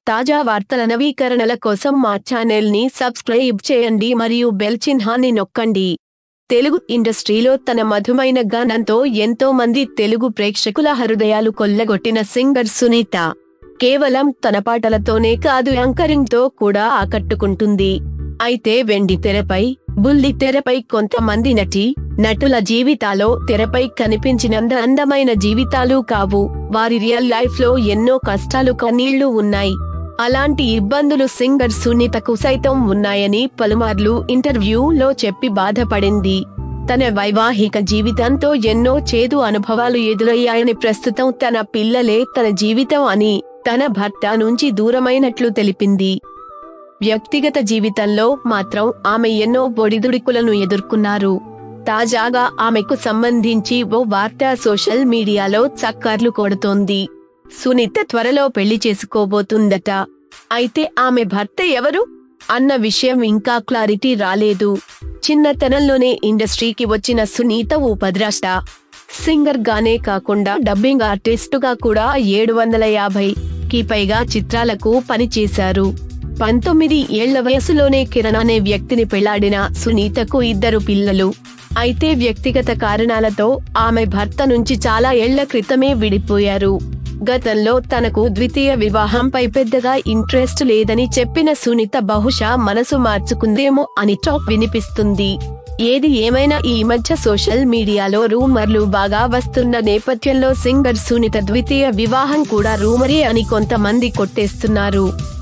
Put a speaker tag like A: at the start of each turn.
A: తాజా వార్తల నవీకరణల కోసం మా ఛానల్ ని సబ్స్క్రైబ్ చేయండి మరియు బెల్ చిహ్నాన్ని నొక్కండి తెలుగు ఇండస్ట్రీలో తన మధుమైన గానంతో ఎంతో మంది తెలుగు ప్రేక్షకుల హృదయాలు కొల్లగొట్టిన సింగర్ సునీత కేవలం తన పాటలతోనే కాదు యాంకరింగ్ తో కూడా ఆకట్టుకుంటుంది అయితే వెండి తెరపై బుల్లి తెరపై కొంతమంది నటి నటుల జీవితాలో తెరపై కనిపించినంత అందమైన జీవితాలు కావు వారి రియల్ లైఫ్ లో ఎన్నో కష్టాలు కన్నీళ్లు ఉన్నాయి అలాంటి ఇబ్బందులు సింగర్ సునీతకు సైతం ఉన్నాయని పలుమార్లు ఇంటర్వ్యూలో చెప్పి బాధపడింది తన వైవాహిక జీవితంతో ఎన్నో చేదు అనుభవాలు ఎదురయ్యాయని ప్రస్తుతం తన పిల్లలే తన జీవితం అని తన భర్త నుంచి దూరమైనట్లు తెలిపింది వ్యక్తిగత జీవితంలో మాత్రం ఆమె ఎన్నో ఒడిదుడుకులను ఎదుర్కొన్నారు తాజాగా ఆమెకు సంబంధించి ఓ వార్త సోషల్ మీడియాలో చక్కర్లు కొడుతోంది సునీత త్వరలో పెళ్లి చేసుకోబోతుందట అయితే ఆమె భర్త ఎవరు అన్న విషయం ఇంకా క్లారిటీ రాలేదు చిన్నతనంలోనే ఇండస్ట్రీకి వచ్చిన సునీత ఓ పద్రాష్ట సింగర్ గానే కాకుండా డబ్బింగ్ ఆర్టిస్టుగా కూడా ఏడు వందల యాభై కి పైగా చిత్రాలకు పనిచేశారు పంతొమ్మిది ఏళ్ల వయసులోనే కిరణ్ అనే వ్యక్తిని పెళ్లాడిన సునీతకు ఇద్దరు పిల్లలు అయితే వ్యక్తిగత కారణాలతో ఆమె భర్త నుంచి చాలా ఏళ్ల క్రితమే విడిపోయారు గతంలో తనకు ద్వితీయ వివాహంపై పెద్దగా ఇంట్రెస్ట్ లేదని చెప్పిన సునీత బహుశా మనసు మార్చుకుందేమో అని టాక్ వినిపిస్తుంది ఏది ఏమైనా ఈ మధ్య సోషల్ మీడియాలో రూమర్లు బాగా వస్తున్న నేపథ్యంలో సింగర్ సునీత ద్వితీయ వివాహం కూడా రూమరే అని కొంతమంది కొట్టేస్తున్నారు